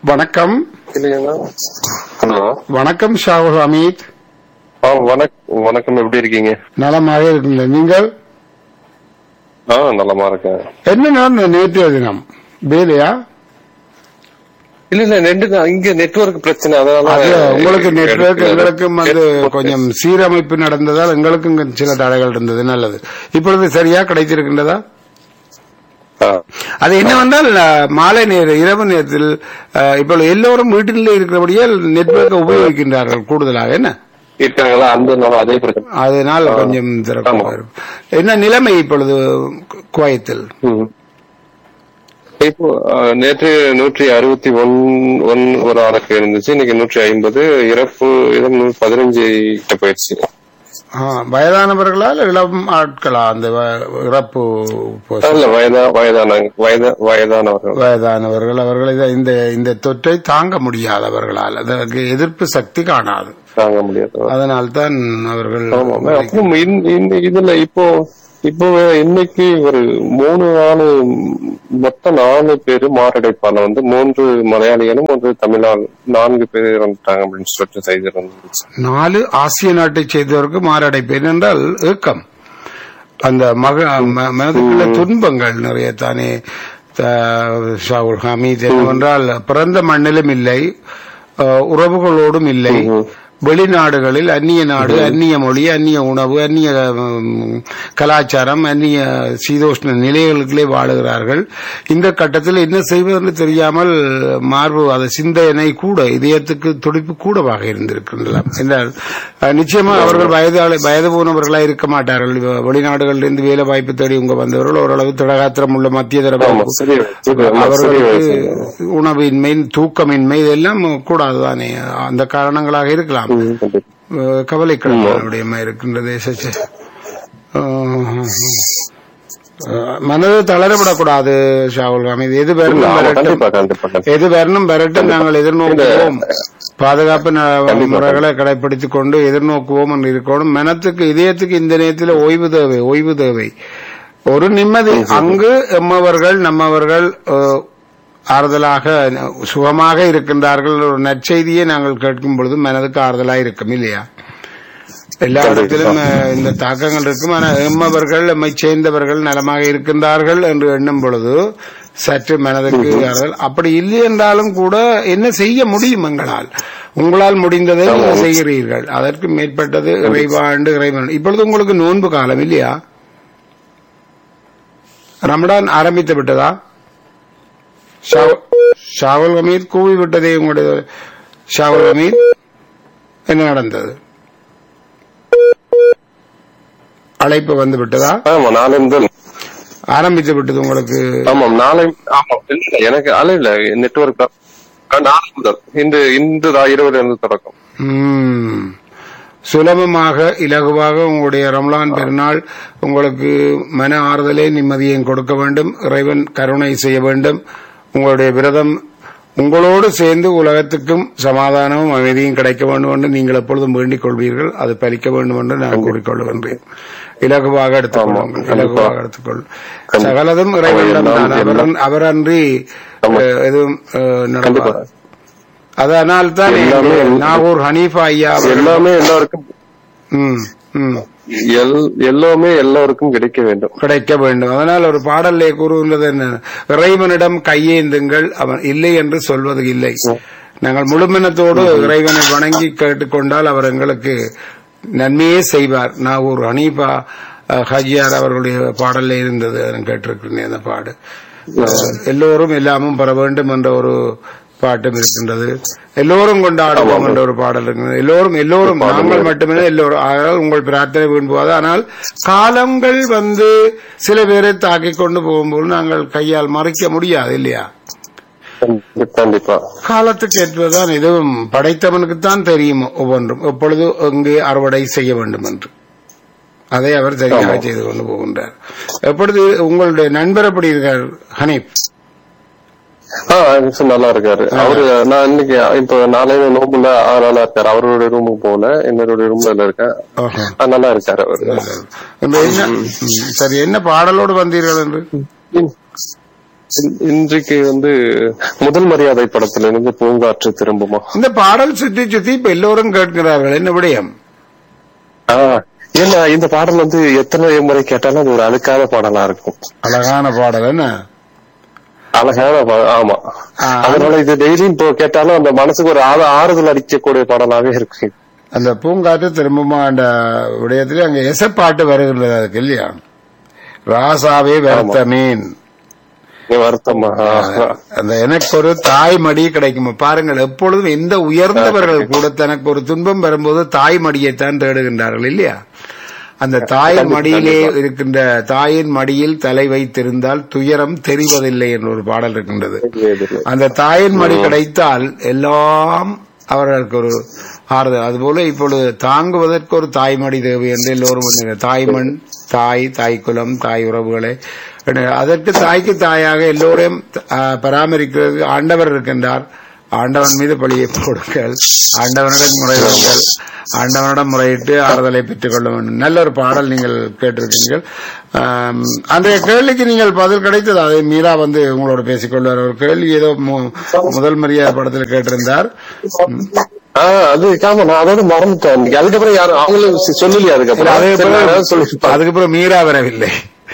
வணக்கம் ஹலோ வணக்கம் ஷாவுல் அமீத் ஆ வணக்கம் வணக்கம் எப்படி இருக்கீங்க நலமாக இருக்கீங்க நீங்கள் ஆ நலமா இருக்கேன் என்ன நடந்த நேற்றைய தினம் வேலையா இல்ல இல்ல ரெண்டு தான் இங்க நெட்வொர்க் பிரச்சனை அதனால அது உங்களுக்கு நெட்வொர்க் எடுக்கல. எங்களுக்கும் வந்து கொஞ்சம் சீரமைப்பு நடந்ததால் எங்களுக்கும் கொஞ்சம் சில தடைகள் இருந்தது நல்லது இப்பொழுது சரியா கிடைத்திருக்கின்றதா ஆ. அது என்னவென்றால் அஹ், மாலை நேர இரவு நேரத்தில் அஹ், இப்பொழுது எல்லோரும் வீட்டில் இருக்கிறபடியால் நெட்வொர்க்கை உபயோகிக்கின்றார்கள் கூடுதலாக என்ன இருக்காங்களா அந்த நாள் அதே பிரச்சனை அதனால் கொஞ்சம் சிறப்பாக ஆமா. இருக்கும் என்ன நிலைமை இப்பொழுது குவைத்தில் ம். இப்போ ஆ, நேற்று நூற்றி அறுபத்தி ஒன் ஒன் ஒரு ஆளுக்கு இருந்துச்சு இன்னைக்கு நூற்றி ஐம்பது இறப்பு இடம் பதினஞ்சு கிட்ட போயிடுச்சு ஆ, வயதானவர்களா இல்ல இளம் ஆட்களா அந்த வ- இறப்பு போஸ்- இல்ல வயதா வயதான வயதா வயதானவர்கள் வயதானவர்கள் அவர்கள் இத- இந்த இந்த தொற்றை தாங்க முடியாதவர்களால் அதற்கு எதிர்ப்பு சக்தி காணாது தாங்க முடியாது அதனால்தான் அவர்கள் ஆமா அப்புறம் இந்த- இந்த இதுல இப்போ இப்போ இன்னைக்கு ஒரு மூணு நாலு மொத்தம் நாலு பேரு மாரடைப்பால வந்து மூன்று மலையாளிகளும் மூன்று தமிழால் நான்கு பேர் இறந்துட்டாங்க அப்படின்னு சொல்லிட்டு செய்தி இருந்துச்சு நாலு ஆசிய நாட்டை செய்தவருக்கு மாரடைப்பு ஏனென்றால் ஏக்கம் அந்த மக ம- மனதுக்குள்ள துன்பங்கள் நிறைய தானே த- ஷாவுல் ஹமீத் என்னவென்றால் பிறந்த மண்ணிலும் இல்லை அஹ், உறவுகளோடும் இல்லை வெளிநாடுகளில் அந்நிய நாடு அந்நிய மொழி அந்நிய உணவு அந்நிய ம், கலாச்சாரம் அந்நிய சீதோஷ்ண நிலைகளுக்குள்ளே வாழுகிறார்கள் இந்த கட்டத்தில் என்ன செய்வதென்று தெரியாமல் மார்பு அது சிந்தனை கூட இதயத்துக்கு துடிப்பு கூடவாக இருந்திருக்கின்றன என்றால் அஹ், நிச்சயமா அவர்கள் வயது வயது போனவர்களாக இருக்க மாட்டார்கள் இவ- வெளிநாடுகளிலிருந்து வேலை வாய்ப்பு தேடி உங்க வந்தவர்கள் ஓரளவு திடகாத்திரம் உள்ள மத்திய தர ஆமா சரி சரி, ஆமா, சரி அவர்களுக்கு உணவின்மை தூக்கமின்மை இதெல்லாம் கூடாதுதானே அந்த காரணங்களாக இருக்கலாம் ம், கண்டிப்பா. அஹ் கவலைக்கிடமான விடயமா இருக்கின்றது சச்சே. அஹ் அஹ் மனது தளரவிடக்கூடாது ஷாவுல் ஹமீது எது வரணும் ஆமா, வரட்டும் கண்டிப்பா கண்டிப்பா கண்டிப்பா. எது வரணும் வரட்டும் நாங்கள் எதிர்நோக்குவோம் பாதுகாப்பு ந- முறைகளை கடைபிடித்துக் கொண்டு எதிர்நோக்குவோம் என்று இருக்கணும் மனத்துக்கு இதயத்துக்கு இந்த நேரத்தில் ஓய்வு தேவை ஓய்வு தேவை ஒரு நிம்மதி அங்கு எம்மவர்கள் நம்மவர்கள் அஹ், ஆறுதலாக சுகமாக இருக்கின்றார்கள் ஒரு நற்செய்தியை நாங்கள் கேட்கும் பொழுது மனதுக்கு ஆறுதலாக இருக்கும் இல்லையா எல்லா இடத்திலும் அஹ், இந்த தாக்கங்கள் இருக்கும் ஆனால் எம்மவர்கள் எம்மை சேர்ந்தவர்கள் நலமாக இருக்கின்றார்கள் என்று எண்ணும் பொழுது சற்று மனதுக்கு ஆறுதல் அப்படி இல்லை என்றாலும் கூட என்ன செய்ய முடியும் எங்களால் உங்களால் முடிந்ததை நீங்கள் செய்கிறீர்கள் அதற்கு மேற்பட்டது இறைவாண்டு இறைவன் இப்பொழுது உங்களுக்கு நோன்பு காலம் இல்லையா ரமடான் ஆரம்பித்து விட்டதா ஷாவ- ஷாவுல் ஹமீத் கூவி விட்டதே உங்களுடைய ஷாவுல் ஹமீத் என்ன நடந்தது அழைப்பு வந்து விட்டதா ஆமா நாளை முதல் ஆரம்பித்து விட்டது உங்களுக்கு ஆமாம் நாளை ஆமா இல்ல, இல்ல, எனக்கு அலை இல்ல நெட்வொர்க் தான் ஆ, நாளை முதல் இந்த இந்த இருபது இருந்து தொடக்கம் ம். சுலபமாக இலகுவாக உங்களுடைய ரம்லான் பெருநாள் உங்களுக்கு மன ஆறுதலை நிம்மதியையும் கொடுக்க வேண்டும் இறைவன் கருணை செய்ய வேண்டும் உங்களுடைய விரதம் உங்களோடு சேர்ந்து உலகத்துக்கும் சமாதானமும் அமைதியும் கிடைக்க வேண்டும் என்று நீங்கள் எப்பொழுதும் வேண்டிக் கொள்வீர்கள் அது பலிக்க வேண்டும் என்று நான் கூறிக்கொள்கின்றேன் இலகுவாக எடுத்துக்கொள்ளுங்கள் இலகுவாக எடுத்துக்கொள் சகலதும் இறைவனிடம் தான் அவர் அவரன்றி அஹ், எதுவும் அஹ், நடப்பார் அதனால் தான் எல்லாமே நாகூர் ஹனீஃபா ஐயா அவர்கள் எல்லாமே எல்லாருக்கும் ம், ம், எல்- எல்லாமே எல்லாருக்கும் கிடைக்க வேண்டும் கிடைக்க வேண்டும் அதனால் ஒரு பாடல்லே கூறுகின்றது என்ன இறைவனிடம் கையேந்துங்கள் அவன் இல்லை என்று சொல்வது இல்லை நாங்கள் முழுமனத்தோடு இறைவனை வணங்கி கேட்டுக்கொண்டால் அவர் எங்களுக்கு நன்மையே செய்வார் நான் ஒரு ஹனீஃபா அஹ், ஹஜியார் அவர்களுடைய பாடல்ல இருந்தது நான் கேட்டிருக்கிறேன் அந்த பாடு அஹ், எல்லோரும் எல்லாமும் பெற வேண்டும் என்ற ஒரு பாட்டும் இருக்கின்றது எல்லோரும் கொண்டாடுவோம் என்ற ஒரு பாடல் இருக்கின்றது எல்லோரும் எல்லோரும் நாங்கள் மட்டுமே எல்லோரும் ஆனால் உங்கள் பிரார்த்தனை விரும்புவது ஆனால் காலங்கள் வந்து சில பேரை தாக்கிக் கொண்டு போகும்போது நாங்கள் கையால் மறைக்க முடியாது இல்லையா கண்டிப்பா காலத்துக்கு ஏற்பதுதான் இதுவும் படைத்தவனுக்குத்தான் தெரியும் ஒவ்வொன்றும் எப்பொழுது எங்கே அறுவடை செய்ய வேண்டும் என்று அதை அவர் சரியாக செய்து கொண்டு போகின்றார் எப்பொழுது உங்களுடைய நண்பர் எப்படி இருக்கார் ஹனீப் ஆ மிஸ் நல்லா இருக்காரு அவரு நான் இன்னைக்கு இப்ப நாளையில நோம்புல ஆ, நல்லா இருக்காரு அவரோட ரூமுக்கு போல என்னோட ரூம்ல இருக்கேன் ஓஹோ. ஆ, நல்லா இருக்காரு அவரு இந்த என்ன ம், சரி என்ன பாடலோடு வந்தீர்கள் என்று இன்- இன்றைக்கு வந்து முதல் மரியாதை படத்துல இருந்து பூங்காற்று திரும்புமா இந்த பாடல் சுத்தி சுத்தி இப்ப எல்லோரும் கேட்கிறார்கள் என்ன விடயம் ஆ, ஏன்னா இந்த பாடல் வந்து எத்தனை முறை கேட்டாலும் அது ஒரு அழுக்காத பாடலா இருக்கும் அழகான பாடல் என்ன அழகான பா- ஆமா ஆ. அதனால இது டெய்லியும் இப்போ கேட்டாலும் அந்த மனசுக்கு ஒரு ஆறு ஆறுதல் அடிக்கக்கூடிய பாடலாவே இருக்கு அந்த பூங்காற்று திரும்புமா என்ற விடயத்திலே அங்க எசப்பாட்டு வருகின்றது அதுக்கு இல்லையா ராசாவே வெறுத்த மீன் வருத்தமா ஆ. அந்த எனக்கு ஒரு தாய் மடி கிடைக்கும் பாருங்கள் எப்பொழுதும் எந்த உயர்ந்தவர்கள் கூட தனக்கு ஒரு துன்பம் வரும்போது தாய் மடியைத்தான் தேடுகின்றார்கள் இல்லையா அந்த தாய் மடியிலே இருக்கின்ற தாயின் மடியில் தலை வைத்திருந்தால் துயரம் தெரிவதில்லை என்ற ஒரு பாடல் இருக்கின்றது அந்த தாயின் மடி கிடைத்தால் எல்லாம் அவர்களுக்கு ஒரு ஆறுதல் அதுபோல இப்பொழுது தாங்குவதற்கு ஒரு தாய்மடி தேவை என்று எல்லோரும் வந்து தாய்மண் தாய் தாய் குலம் தாய் உறவுகளை அதற்கு தாய்க்கு தாயாக எல்லோரையும் ஆ, பராமரிக்கிறது ஆண்டவர் இருக்கின்றார் ஆண்டவன் மீது பழியை போடுங்கள் ஆண்டவனிடம் முறையிடுங்கள் ஆண்டவனிடம் முறையிட்டு ஆறுதலை பெற்றுக் கொள்ள வேண்டும் நல்ல ஒரு பாடல் நீங்கள் கேட்டிருக்கீர்கள் ஆம், அன்றைய கேள்விக்கு நீங்கள் பதில் கிடைத்தது அதை மீரா வந்து உங்களோட பேசிக்கொள்வார் ஒரு கேள்வி ஏதோ மு- முதல் மரியாதை படத்தில் கேட்டிருந்தார் ஆ, அது ஆமா நான் அதோட மறந்துட்டேன் இன்னைக்கு. அதுக்கப்புறம் யாரும் அவங்களும் சி- சொல்லலையா அதுக்கப்புறம் அதுக்கு சரி, நான் ஏதாவது பிறகு சொல்லிருப்பேன். அதுக்கப்புறம் மீரா வரவில்லை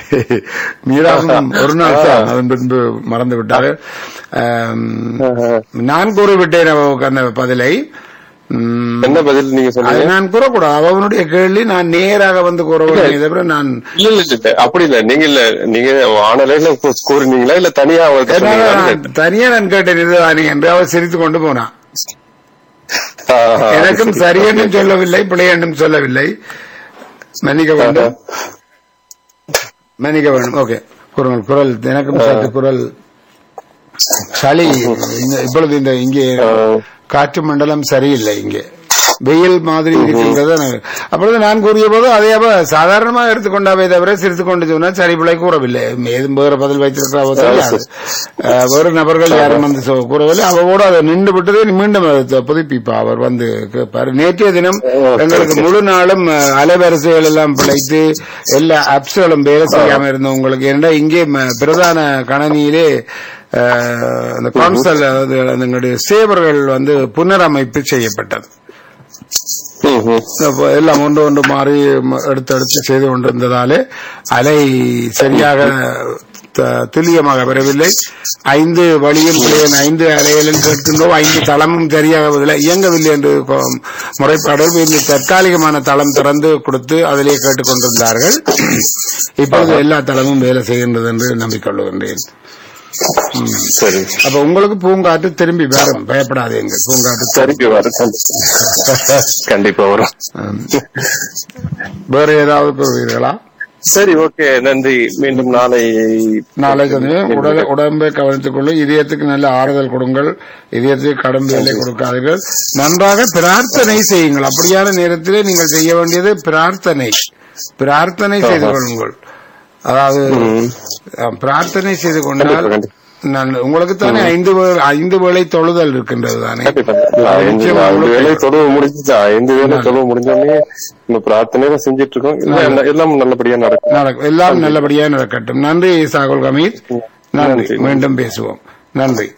மீராவும் ஒரு நாள் தான் அதன் பின்பு மறந்து விட்டாரு ஆம், ஆஹா. நான் கூறிவிட்டேன் அவருக்கு அந்த பதிலை ம், என்ன பதில் நீங்க அதை சொன்னீங்க நான் கூறக்கூடாது அவனுடைய கேள்வி நான் நேராக வந்து கூற வேண்டியதை தவிர நான் இல்ல இல்ல இல்ல அப்படி இல்ல நீங்க இல்ல நீங்க ஆனலைன்ல கூறினீங்களா இல்ல தனியா அவருக்கு என்னால சொன்னீங்களான்னு நான் தனியா நான் கேட்டேன் இதுதானே என்று அவர் சிரித்துக் கொண்டு போனான் கேட்டேன். ஆஹா. எனக்கும் சரி என்றும் சொல்லவில்லை பிழை என்றும் சொல்லவில்லை மன்னிக்க வேண்டும் மன்னிக்க வேண்டும் ஓகே குரல் குரல் எனக்கும் சற்று குரல் சளி இந்த- இப்பொழுது இந்த இங்கே காற்று மண்டலம் சரியில்லை இங்கே வெயில் மாதிரி இருக்கின்றது எனக்கு- அப்பொழுது நான் கூறிய போது அதே அவ சாதாரணமாக எடுத்துக்கொண்டாவே தவிர சிரித்து கொண்டு சொன்னால் சரி பிள்ளை கூறவில்லை ஏதும் வேறு பதில் வைத்திருக்கிறாவோ தெரியாது அஹ், வேறு நபர்கள் யாரும் வந்து சொ- கூறவில்லை அவவோடு அதை நின்று விட்டது மீண்டும் அதை புதுப்பிப்பா அவர் வந்து கேட்பாரு நேற்றைய தினம் எங்களுக்கு முழு நாளும் அஹ், அலைவரிசைகள் எல்லாம் பிழைத்து எல்லா ஆப்ஸ்களும் வேலை செய்யாம இருந்தோம் உங்களுக்கு ஏன்னா இங்கே ம- பிரதான கணனியிலே அஹ், அந்த கான்சல் அதாவது எங்களுடைய சேவர்கள் வந்து புனரமைப்பு செய்யப்பட்டது ம், ம். அப்போ எல்லாம் ஒன்று ஒன்று மாறி ம- எடுத்து எடுத்து செய்து கொண்டிருந்ததாலே அலை சரியாக த- துல்லியமாக வரவில்லை ஐந்து வழியும் பிள்ளைகள் ஐந்து அலைகளும் கேட்கின்றோம் ஐந்து தளமும் சரியாகவில்லை இயங்கவில்லை என்று கொ- முறைப்பாடு இந்த தற்காலிகமான தளம் திறந்து கொடுத்து அதிலே கேட்டுக்கொண்டிருந்தார்கள் இப்பொழுது எல்லா தளமும் வேலை செய்கின்றது என்று நம்பிக்கொள்ளுகின்றேன் சரி அப்ப உங்களுக்கு பூங்காற்று திரும்பி வரும் பயப்படாதீங்க பூங்காற்று சரிக்கு வரும் கண்டிப்பா வரும் ஆம். வேற ஏதாவது கூறுவீர்களா சரி ஓகே நன்றி மீண்டும் நாளை நாளை சந்திப்போம். உடலை உடம்பை கவனித்துக் கொள்ள இதயத்துக்கு நல்ல ஆறுதல் கொடுங்கள் இதயத்துக்கு கடும் வேலை கொடுக்காதீர்கள் நன்றாக பிரார்த்தனை செய்யுங்கள் அப்படியான நேரத்திலே நீங்கள் செய்ய வேண்டியது பிரார்த்தனை பிரார்த்தனை செய்து கொள்ளுங்கள் அதாவது அஹ், பிரார்த்தனை செய்து கொண்டால் கண்டிப்பா, கண்டிப்பா. நல்ல- உங்களுக்கு தானே ஐந்து வே- ஐந்து வேளை தொழுதல் இருக்கின்றது தானே கண்டிப்பா. இல்ல, அது ஐந்து நிச்சயமா ஐந்து உங்களுக்கு- வேலை தொழுவு முடிஞ்சுச்சா ஐந்து வேலை தொழுவு முடிஞ்சோடனே இந்த பிரார்த்தனையில செஞ்சுட்டு இருக்கோம் இல்ல, எல்லாம் எல்லாம் நல்லபடியா நடக்கும் நடக்கும் எல்லாம் நல்லபடியாக நடக்கட்டும் நன்றி சாகுல் கமீத் நன்றி நன்றி. மீண்டும் பேசுவோம் நன்றி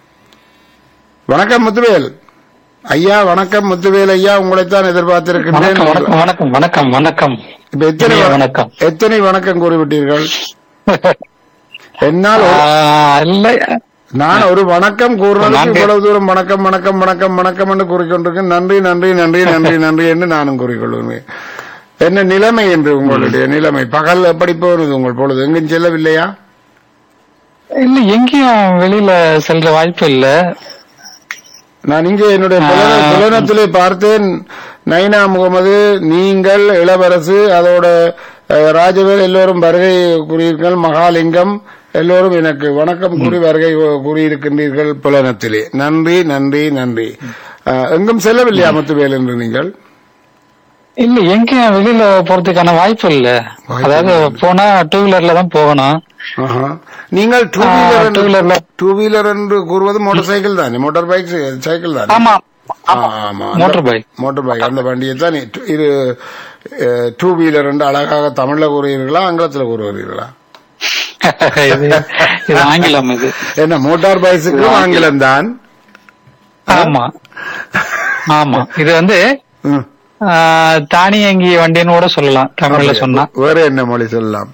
வணக்கம் முத்துவேல் ஐயா வணக்கம் முத்துவேல் ஐயா உங்களைத்தான் எதிர்பார்த்திருக்கின்றேன் வணக்கம் வணக்கம் வணக்கம் வணக்கம் இப்ப எத்தனை இனிய வ- வணக்கம். எத்தனை வணக்கம் கூறிவிட்டீர்கள் என்னால் ஒரு- ஆஹ், இல்ல நான் ஒரு வணக்கம் கூறுவதற்கு நான்கு. இவ்வளவு தூரம் வணக்கம் வணக்கம் வணக்கம் வணக்கம் என்று கூறிக்கொண்டிருக்கேன் நன்றி நன்றி நன்றி நன்றி நன்றி என்று நானும் கூறிக்கொள்வேன் என்ன நிலைமை என்று உங்களுடைய நிலைமை பகல் எப்படி போகிறது உங்கள் பொழுது எங்கும் செல்லவில்லையா இல்ல எங்கேயும் வெளியில செல்ற வாய்ப்பு இல்ல நான் இங்கே என்னுடைய புலன- ஆ. புலனத்திலே பார்த்தேன் நைனா முகமது நீங்கள் இளவரசு அதோட அஹ், ராஜவேல் எல்லோரும் வருகை கூறியிருக்கள் மகாலிங்கம் எல்லோரும் எனக்கு வணக்கம் கூறி வருகை கூறியிருக்கின்றீர்கள் புலனத்திலே நன்றி நன்றி நன்றி அஹ், எங்கும் செல்லவில்லையா முத்துவேல் என்று நீங்கள் இல்ல எங்கேயும் வெளியில போறதுக்கான வாய்ப்பு இல்ல வாய்ப்பு அதாவது போனா டூ வீலர்ல தான் போகணும் ஆஹா. நீங்கள் டூ ஆ, வீலர் two wheeler-ல. டூ வீலர் என்று கூறுவது மோட்டார் சைக்கிள் தானே மோட்டார் பைக் சைக்கிள் தானே ஆமா ஆமா மோட்டார் பைக் மோட்டார் பைக் அந்த வண்டியை தான் நீ- டு- இது டூ வீலர் என்று அழகாக தமிழ்ல கூறுகிறீர்களா ஆங்கிலத்தில் கூறுகிறீர்களா இது இது ஆங்கிலம் இது என்ன மோட்டார் பைசிக்கிளும் ஆங்கிலம் தான் ஆமா ஆமா இது வந்து ம். ஆஹ், தானியங்கி வண்டின்னு கூட சொல்லலாம் தமிழ்ல சொன்னா வேற என்ன மொழி சொல்லலாம்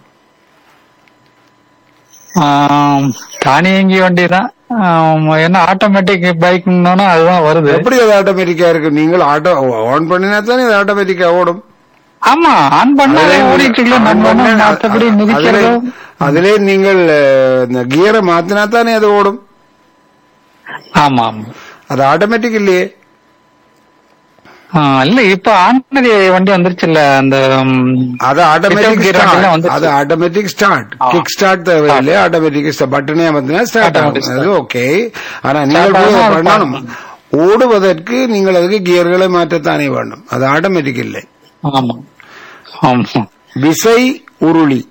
ஆம், தானியங்கி வண்டி தான் என்ன ஆட்டோமேட்டிக் பைக்னோன்னா அதுதான் வருது எப்படி அது ஆட்டோமேட்டிக்கா இருக்கு நீங்கள் ஆட்டோ ஆன் பண்ணினா தானே அது ஆட்டோமேட்டிக்கா ஓடும் ஆமா ஆன் பண்ணா அதிலே ஓடிட்டு இருக்கு on நம்ம பண்ணா- ஒண்ணும் மத்தபடி அதிலே- மிதிக்கிறதோ அதிலே நீங்கள் அஹ், இந்த கியரை மாத்தினா தானே அது ஓடும் ஆமா ஆமா அது ஆட்டோமேட்டிக் இல்லையே ஆ, இல்ல இப்ப ஆன்மதி வண்டி வந்துருச்சுல்ல அந்த ம், அது ஆட்டோமேட்டிக் gear வண்டிலாம் ஸ்டார்ட் வந்துருச்சு. அது ஆட்டோமேட்டிக் ஸ்டார்ட் ஆ. கிக் ஸ்டார்ட் தேவையில்லை ஆட்டோமேட்டிக் பட்டனே அமர்த்தினா ஸ்டார்ட் Automatic ஆகும் அது ஓகே ஆனா நீங்கள் Start போய் ஆகும், அது பண்ணணும் ஓடுவதற்கு நீங்கள் அதுக்கு கியர்களை மாற்றத்தானே வேண்டும் அது ஆட்டோமேட்டிக் இல்லை ஆமா ஆமா விசை உருளி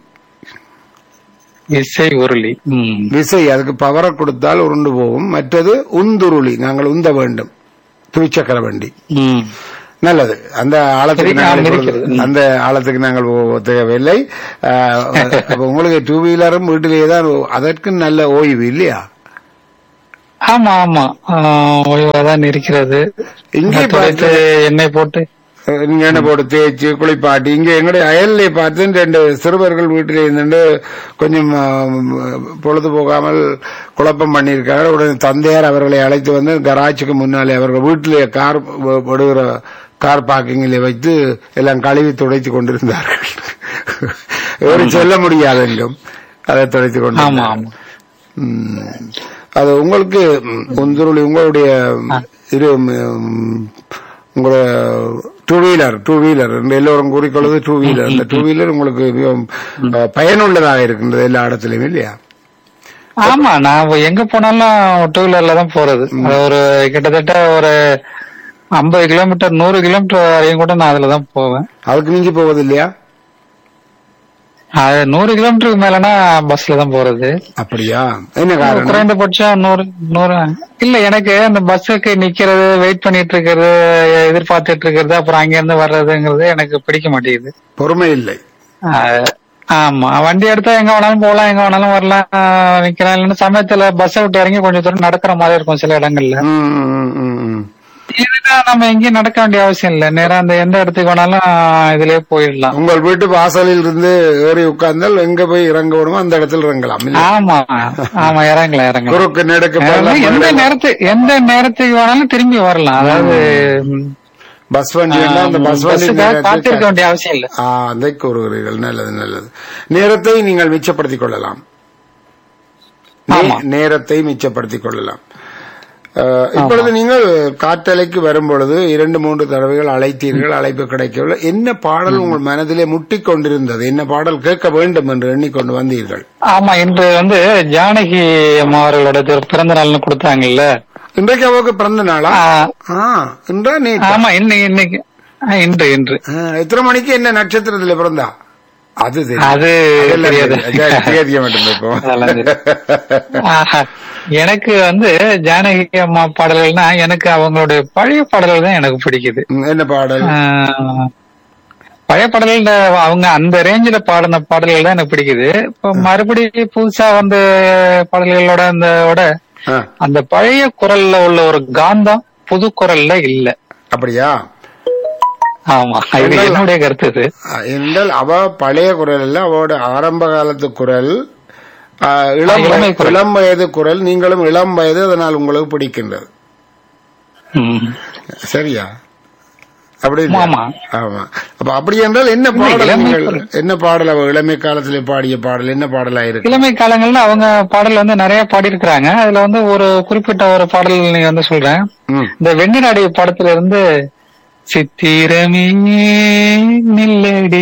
இசை உருளி ம் விசை அதுக்கு பவரை கொடுத்தால் உருண்டு போகும் மற்றது உந்துருளி நாங்கள் உந்த வேண்டும் துவிச்சக்கர வண்டி ம் நல்லது அந்த ஆழத்துக்கு சரி, நாங்கள் நான் இப்பொழுது- இருக்கிறது. அந்த ஆழத்துக்கு நாங்கள் போக தேவையில்லை ஆஹ், அப்ப உங்களுக்கு டூ வீலரும் வீட்டிலேயே தான் அதற்கு நல்ல ஓய்வு இல்லையா ஆமா ஆமா ஓய்வாதான் இருக்கிறது இங்கே துடைத்து எண்ணெய் போட்டு அஹ், நீங்க என்ன போட்டு தேய்ச்சி குளிப்பாட்டி இங்க எங்களுடைய அயல்ல பார்த்து ரெண்டு சிறுவர்கள் வீட்டில் இருந்து கொஞ்சம் ஆஹ், பொழுது போகாமல் குழப்பம் பண்ணியிருக்காங்க உடனே தந்தையார் அவர்களை அழைத்து வந்து கராஜுக்கு முன்னாலே அவர்கள் வீட்டிலே கார் வ- விடுகிற கார் பார்க்கிங்கில் வைத்து எல்லாம் கழுவி துடைத்துக் கொண்டிருந்தார்கள் இவரும் சொல்ல முடியாது எங்கும் அதை துடைத்துக் கொண்டு ஆமா ஆமா ம். அது உங்களுக்கு ம், உந்துருளி உங்களுடைய இரு ம், உங்களோட டூ வீலர் டூ வீலர் எல்லோரும் கூறிக்கொள்வது டூ வீலர் இந்த டூ வீலர் உங்களுக்கு மிகவும் அஹ், பயனுள்ளதாக இருக்கின்றது எல்லா இடத்துலயும் இல்லையா ஆமா நான் எங்க போனாலும் டூ வீலர்ல தான் போறது அது ஒரு கிட்டத்தட்ட ஒரு ஐம்பது கிலோமீட்டர் நூறு கிலோமீட்டர் வரையும் கூட நான் அதுல தான் போவேன் அதுக்கு நீங்க போவது இல்லையா அது நூறு கிலோமீட்டருக்கு மேலனா பஸ்ல தான் போறது அப்படியா என்ன காரணம் குறைந்தபட்சம் நூறு நூறு இல்ல எனக்கு அந்த பஸ்ஸுக்கு நிக்கிறது வெயிட் பண்ணிட்டு இருக்கிறது எதிர்பார்த்துட்டு இருக்கிறது அப்புறம் அங்க இருந்து வர்றதுங்கிறது எனக்கு பிடிக்க மாட்டேங்குது பொறுமை இல்லை ஆஹ் ஆமா வண்டி எடுத்தா எங்க வேணாலும் போகலாம் எங்க வேணாலும் வரலாம் ஆஹ் நிக்கலாம் இல்லைன்னா சமயத்துல பஸ்ஸை விட்டு இறங்கி கொஞ்சம் தூரம் நடக்கிற மாதிரி இருக்கும் சில இடங்கள்ல ம், ம், ம், ம். இதுனா நம்ம எங்கேயும் நடக்க வேண்டிய அவசியம் இல்ல நேரா அந்த எந்த இடத்துக்கு வேணாலும் இதுலயே போயிடலாம் உங்கள் வீட்டு வாசலில் இருந்து ஏறி உட்கார்ந்தால் எங்க போய் இறங்க வேணுமோ அந்த இடத்துல இறங்கலாம் இல்லையா? ஆமா ஆமா இறங்கலாம் இறங்கலாம் குறுக்கு நெடுக்கு அதனால பள்ளம், எந்த மேடு. நேரத்துக்கு எந்த நேரத்துக்கு வேணாலும் திரும்பி வரலாம் அதாவது ம், பஸ் வண்டி என்றால் அந்த பஸ் வண்டி பஸ்ஸுக்காக நேரத்துக்கு- காத்திருக்க வேண்டிய அவசியம் இல்ல ஆ, அதை கூறுகிறீர்கள் நல்லது நல்லது நேரத்தை நீங்கள் மிச்சப்படுத்திக் கொள்ளலாம் நே- ஆமா. நேரத்தை மிச்சப்படுத்திக் கொள்ளலாம் அஹ், இப்பொழுது நீங்கள் காற்றலைக்கு வரும் பொழுது இரண்டு மூன்று தடவைகள் அழைத்தீர்கள் அழைப்பு கிடைக்கவில்லை என்ன பாடல் உங்கள் மனதிலே முட்டிக் கொண்டிருந்தது என்ன பாடல் கேட்க வேண்டும் என்று எண்ணிக்கொண்டு வந்தீர்கள் ஆமா இன்று வந்து ஜானகி அம்மா அவர்களோட திரு- பிறந்த நாள்னு கொடுத்தாங்கல்ல இன்றைக்கு அவருக்கு பிறந்த நாளா ஆ, ஆ, இன்றா நேற்றா? ஆமா இன்னைக்கு இன்னைக்கு ஆ, இன்று இன்று ஆ, எத்தனை மணிக்கு என்ன நட்சத்திரத்துல பிறந்தா அது தெரியும். அது அதெல்லாம் தெரியாது. தெரியும். அதான் தேதியை மட்டும் பார்ப்போம். அதெல்லாம் ஆஹா. எனக்கு வந்து ஜானகி அம்மா பாடல்கள்னா எனக்கு அவங்களுடைய பழைய பாடல்கள் தான் எனக்கு பிடிக்குது ம், என்ன பாடல் ஆஹ், பழைய பாடல்கள் அவங்க அந்த ரேஞ்சில பாடின பாடல்கள் தான் எனக்கு பிடிக்குது இப்போ மறுபடியும் புதுசா வந்த பாடல்களோட அந்த விட ஆ, அந்த பழைய குரல்ல உள்ள ஒரு காந்தம் புது குரல்ல இல்ல அப்படியா ஆமா இது என்னுடைய கருத்து இது ஆ, என்றால் அவ பழைய குரல் இல்ல அவளோட ஆரம்ப காலத்து குரல் ஆ, இளம் இளமை வய- குரல். இளம் வயது குரல் நீங்களும் இளம் வயது அதனால் உங்களுக்கு பிடிக்கின்றது ம். சரியா அப்படி இல்லையா? ஆமா. ஆமா அப்ப அப்படி என்றால் என்ன இல்லை, பாடல் இளமை நீங்கள் குரல். என்ன பாடல் அவ இளமை காலத்திலே பாடிய பாடல் என்ன பாடலா இருக்கு இளமை காலங்கள்ல அவங்க பாடல் வந்து நிறைய பாடியிருக்கிறாங்க அதுல வந்து ஒரு குறிப்பிட்ட ஒரு பாடல் நீங்க வந்து சொல்றேன் ம். இந்த வெண்ணிலாடி படத்துல இருந்து சித்திரமே நில்லடி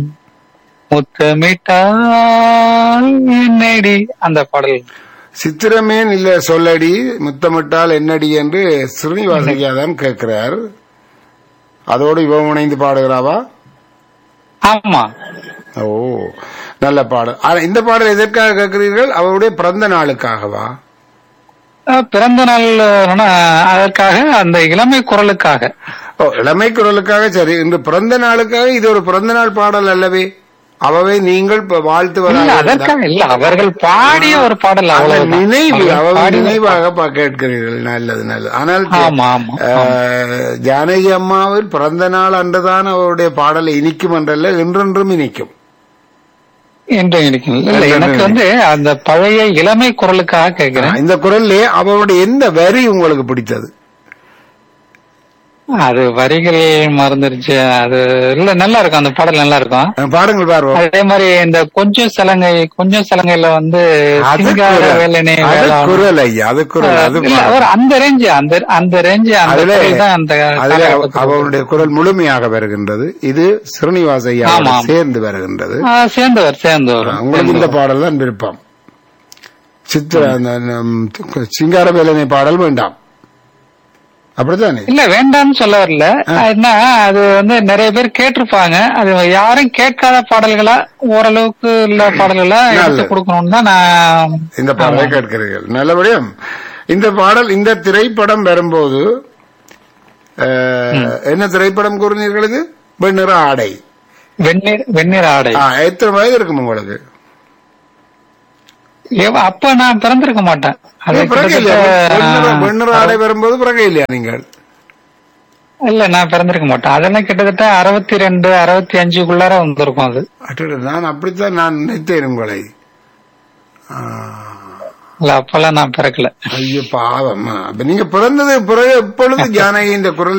முத்தமிட்டால் என்னடி அந்த பாடல் சித்திரமே இல்ல சொல்லடி முத்தமிட்டால் என்னடி என்று ஸ்ரீனிவாசையா தான் கேட்கிறார் அதோடு இவன் இணைந்து பாடுகிறாவா ஆமா ஓ நல்ல பாடல் ஆனா இந்த பாடல் எதற்காக கேட்கிறீர்கள் அவருடைய பிறந்த நாளுக்காகவா அஹ் பிறந்த நாள் ஆனா, அதற்காக அந்த இளமை குரலுக்காக ஓ இளமை குரலுக்காக சரி இன்று பிறந்த நாளுக்காக இது ஒரு பிறந்த நாள் பாடல் அல்லவே அவவை நீங்கள் இப்ப இல்ல வாழ்த்துவதாக அதற்காக இல்ல அவர்கள் பாடிய ஒரு பாடல் அந்த அவ்வளவுதான் நினைவு அவர்கள் அவ பாடிய- நினைவாக பா- கேட்கிறீர்கள் நல்லது நல்லது ஆனால் ஆமா ஆமா அஹ், ஜானகி அம்மாவின் பிறந்த நாள் அன்றுதான் அவருடைய பாடல் இனிக்கும் என்றல்ல என்றென்றும் இனிக்கும் என்று நினைக்கிறேன் இல்ல என்று எனக்கு வந்து அந்த பழைய இளமை குரலுக்காக கேக்குறேன் இந்த குரல்லே அவருடைய எந்த வரி உங்களுக்கு பிடித்தது அது வரிகள் மறந்துருச்சு அது இல்ல நல்லா இருக்கும் அந்த பாடல் நல்லா இருக்கும் அஹ், பாருங்கள் பார்வோம் அதே மாதிரி இந்த கொஞ்சம் சலங்கை கொஞ்சம் சலங்கையில வந்து அது சிங்கார குரல். வேலனே அது வேளாண். குரல் ஐயா அது குரல் அது இல்ல, ஒரு அந்த ரேஞ்ச் அந்த அந்த ரேஞ்ச் அந்த அதுல குரல் தான் அந்த அதுல காலகட்டத்துல அவருடைய குரல் முழுமையாக வருகின்றது இது ஸ்ரீனிவாச ஐயா ஆமா, ஆமா. சேர்ந்து வருகின்றது ஆ, சேர்ந்தவர் சேர்ந்தவர் உங்களுக்கு இந்த பாடல் தான் விருப்பம் சித்திர அந்த நம், சிங்கார வேலனை பாடல் வேண்டாம் அப்படித்தானே இல்ல வேண்டாம்னு சொல்ல வரல என்ன அது வந்து நிறைய பேர் கேட்டிருப்பாங்க அது யாரும் கேட்காத பாடல்களா ஓரளவுக்கு உள்ள பாடல்களா எடுத்து நல்லது. கொடுக்கணும்னு தான் நான் இந்த பாடலை கேட்கிறீர்கள் நல்லபடியும் இந்த பாடல் இந்த திரைப்படம் வரும்போது அஹ், என்ன திரைப்படம் கூறினீர்கள் இது வெண்ணிற ஆடை வெந்நீர் வெந்நீர் ஆடை ஆ, எத்தனை வயது இருக்கும் உங்களுக்கு ஏவ- அப்ப நான் பிறந்திருக்க மாட்டேன் அது ஏன் பிறகு இல்லையா வெண்ணிற- கிட்டத்தட்ட வெண்ணிற ஆடை வரும்போது பிறகு இல்லையா நீங்கள் இல்ல நான் பிறந்திருக்க மாட்டேன் அதெல்லாம் கிட்டத்தட்ட அறுபத்தி ரெண்டு அறுபத்தி அஞ்சுக்குள்ளார வந்திருக்கும் அது அடடே, நான் அப்படித்தான் நான் நினைத்தேன் உங்களை ஆ, இல்ல அப்பெல்லாம் நான் பிறக்கல ஐயோ பாவம் அப்ப நீங்க பிறந்தது பிறகு எப்பொழுது ஜானகி இந்த குரல்